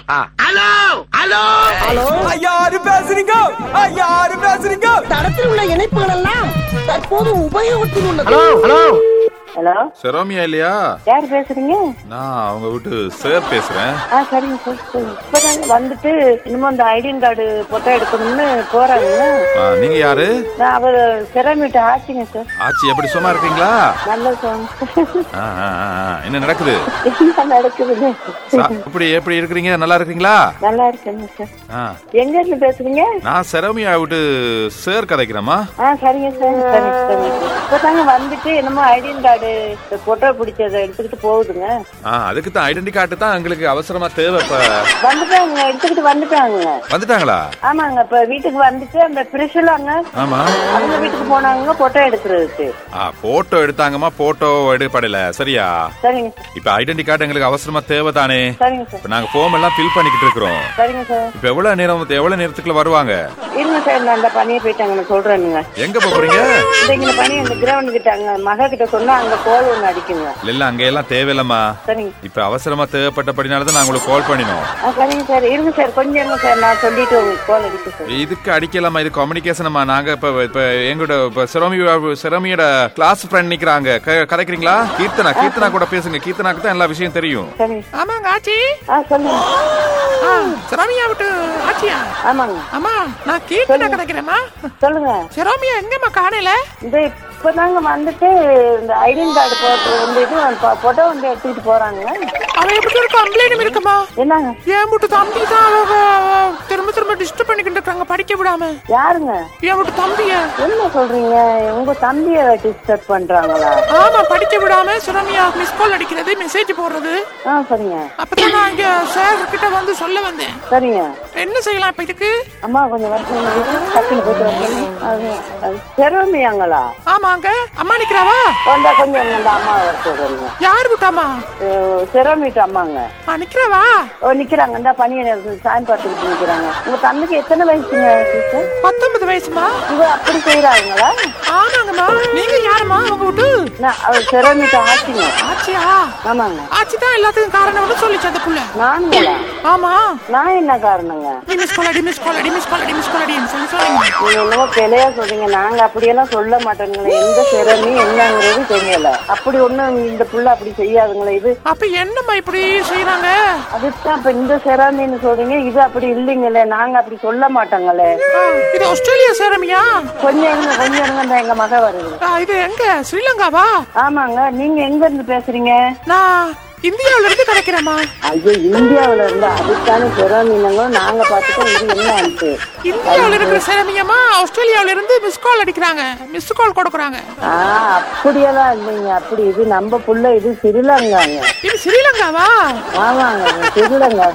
Hello hello hello யாரு பேசுறீங்க ஆ, யாரு பேசுறீங்க தடத்தில் உள்ள இணைப்புகள் எல்லாம் தற்போது உபயோகத்தில் உள்ளது ஹலோ ஹலோ ஹலோ செரோமியா இல்லையா யார் பேசுறீங்க நான் அவங்க வீட்டு சார் பேசுறேன் ஆ சரிங்க சார் சொல்லுங்க இப்பதாங்க வந்துட்டு இன்னமும் அந்த ஐடியன் கார்டு போட்டோ எடுக்கணும்னு போறாங்க ஆ, நீங்க யாரு நான் அவர் செராமிட்ட ஆச்சுங்க சார் ஆச்சி எப்படி சும்மா இருக்கீங்களா நல்ல சாங் ஆ, ஆ, ஆ, ஆ. என்ன நடக்குது என்ன நடக்குதுங்க சா- எப்படி எப்படி இருக்கிறீங்க நல்லா இருக்கீங்களா நல்லா இருக்குங்க சார் ஆ, எங்க இருந்து பேசுறீங்க நான் செரோமியா விட்டு சார் கதைக்கிறேம்மா ஆ சரிங்க சார் சரி சரிங்க சார் இப்பதாங்க வந்துட்டு என்னமோ ஐடியன் கார்டு போட்டோ பிடிச்சதை எடுத்துக்கிட்டு போகுதுங்க ஆ அதுக்கு தான் ஐடென்டி கார்டு தான் எங்களுக்கு அவசரமா தேவை இப்ப வந்துட்டாங்க எடுத்துக்கிட்டு வந்துட்டாங்க வந்துட்டாங்களா ஆமாங்க இப்ப வீட்டுக்கு வந்துட்டு அந்த பிரிஷலாங்க ஆமா அவங்க வீட்டுக்கு போனாங்க போட்டோ எடுக்கிறதுக்கு ஆ போட்டோ எடுத்தாங்கம்மா போட்டோ எடுப்படல சரியா சரிங்க சார் இப்ப ஐடென்டி கார்டு எங்களுக்கு அவசரமா தேவை தானே சரிங்க சார் இப்ப நாங்க ஃபார்ம் எல்லாம் ஃபில் பண்ணிக்கிட்டு இருக்கிறோம் சரிங்க சார் இப்ப எவ்வளவு நேரம் எவ்வளவு நேரத்துக்குள்ள வருவாங்க இருங்க சார் நான் அந்த பணியை போயிட்டாங்க நான் சொல்றேனுங்க எங்க போப் போறீங்க இந்த இங்க பணி இந்த கிரவுண்ட் கிட்ட அங்க மக கிட்ட சொன்னா அங்க கோல் ஒண்ணு அடிக்குங்க இல்ல இல்ல அங்க எல்லாம் தேவையில்லம்மா சரிங்க இப்ப அவசரமா தேவைப்பட்டபடினால தான் நான் உங்களுக்கு கால் பண்ணினோம் ஆ சரிங்க சார் இருங்க சார் கொஞ்சம் இருங்க சார் நான் சொல்லிட்டு உங்களுக்கு கோல் அடிக்க சார் இதுக்கு அடிக்கலாமா இது கம்யூனிகேஷனம்மா நாங்க இப்ப இப்ப எங்களோட இப்ப சிரமி சிரமியோட கிளாஸ் ஃப்ரெண்ட் நிக்கிறாங்க க- கதைக்கிறீங்களா கீர்த்தனா கீர்த்தனா கூட பேசுங்க கீர்த்தனாக்கு தான் எல்லா விஷயம் தெரியும் சரிங்க ஆமாங்க ஆச்சி ஆ சொல்லுங்க ஆ, சிரோமியா விட்டு ஆச்சியா ஆமாங்க அம்மா நான் கீர்த்தனை கதைக்கிறேம்மா சொல்லுங்க சிரோமியா எங்கம்மா காணையில இந்த இப்பதாங்க வந்துட்டு இந்த ஐடியன் கார்டு போட்டு வந்து இது போட்டோ வந்து எடுத்துக்கிட்டு போறாங்க அவ எப்படி ஒரு கம்ப்ளைண்ட் இருக்குமா என்னங்க என் வீட்டு தம்பி தான் அவ அவ திரும்ப திரும்ப டிஸ்டர்ப் பண்ணிக்கிட்டு இருக்காங்க படிக்க விடாம யாருங்க என் வீட்டு தம்பிய என்ன சொல்றீங்க உங்க தம்பிய டிஸ்டர்ப் பண்றாங்களா ஆமா படிக்க விடாம சிரோமியா மிஸ் கால் அடிக்கிறது மெசேஜ் போடுறது ஆ சரிங்க அப்பதான் நான் இங்க சார் கிட்ட வந்து சொல்ல வந்தேன் சரிங்க என்ன செய்யலாம் இப்ப இதுக்கு அம்மா கொஞ்சம் வருஷம் டக்குனு போயிட்டு வரணும் அது அது செரோமியாங்களா ஆமாங்க அம்மா நிக்கிறாவா வந்தா கொஞ்சம் இந்த அம்மா வர சொல்றீங்க யார் விட்டாமா செரோமீட் அம்மாங்க ஆ நிக்கிறாவா ஓ நிக்கிறாங்க இந்த பணியை சாயம் பார்த்துக்கிட்டு நிக்கிறாங்க உங்க தம்பிக்கு எத்தனை வயசுங்க டீச்சர் பத்தொன்பது வயசுமா இவ அப்படி செய்யறாங்களா ஆமாங்கம்மா நீங்க யாரும்மா உங்க வீட்டு நான் அவர் செரோமீட் ஆச்சுங்க ஆச்சியா ஆமாங்க ஆச்சி தான் எல்லாத்துக்கும் காரணம்னு சொல்லிச்சு அந்த புள்ள நானுங்களா ஆமா நான் என்ன காரணங்க நீ மிஸ் கால் அடி மிஸ் கால் அடி மிஸ் கால் அடி மிஸ் கால் அடின்னு சொல்லி சொல்லுங்க நீங்க என்னமோ பிழையா சொல்றீங்க நாங்க அப்படியெல்லாம் சொல்ல மாட்டோங்களே எந்த சிறமி என்னங்கிறது தெரியல அப்படி ஒண்ணும் இந்த புள்ள அப்படி செய்யாதுங்களே இது அப்ப என்னம்மா இப்படி செய்யறாங்க அதுதான் இப்ப இந்த சிறாமின்னு சொல்றீங்க இது அப்படி இல்லைங்களே நாங்க அப்படி சொல்ல மாட்டோங்களே இது ஆஸ்திரேலியா சேரமியா கொஞ்சம் இருங்க கொஞ்சம் இருங்க இந்த எங்க மக வருது இது எங்க ஸ்ரீலங்காவா ஆமாங்க நீங்க எங்க இருந்து பேசுறீங்க நான் இந்தியாவுல இருந்து கிடைக்கிறேம்மா ஐயோ இந்தியாவுல இருந்து அதுக்கான சிறாமீனங்க நாங்க பார்த்துட்டோம் இது என்ன ஆச்சு இந்தியாவுல இருக்கிற சேரமியம்மா ஆஸ்திரேலியாவுல இருந்து மிஸ் கால் அடிக்கிறாங்க மிஸ் கால் கொடுக்குறாங்க ஆ அப்படியெல்லாம் இல்லைங்க அப்படி இது நம்ம புள்ள இது ஸ்ரீலங்காங்க இது ஸ்ரீலங்காவா ஆமாங்க இது ஸ்ரீலங்கா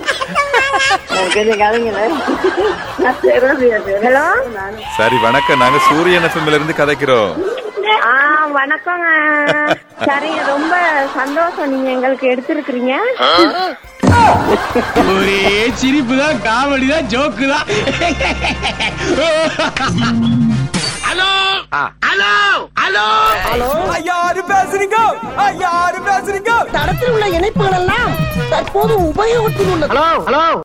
கொஞ்சம் கதைங்களே நான் சிறாமியா ஹலோ சரி வணக்கம் நாங்க சூரியன் எஃப்எம்ல இருந்து கதைக்கிறோம் ஆ வணக்கங்க சரிங்க ரொம்ப சந்தோஷம் நீங்க எங்களுக்கு எடுத்திருக்கிறீங்க ஒரே சிரிப்பு தான் காமெடி தான் ஜோக்கு தான் ஹலோ ஹலோ ஹலோ ஆ, யாரு பேசுறீங்க ஆ, யாரு பேசுறீங்க தடத்தில் உள்ள இணைப்புகள் எல்லாம் தற்போது உபயோகத்தில் உள்ளது ஹலோ ஹலோ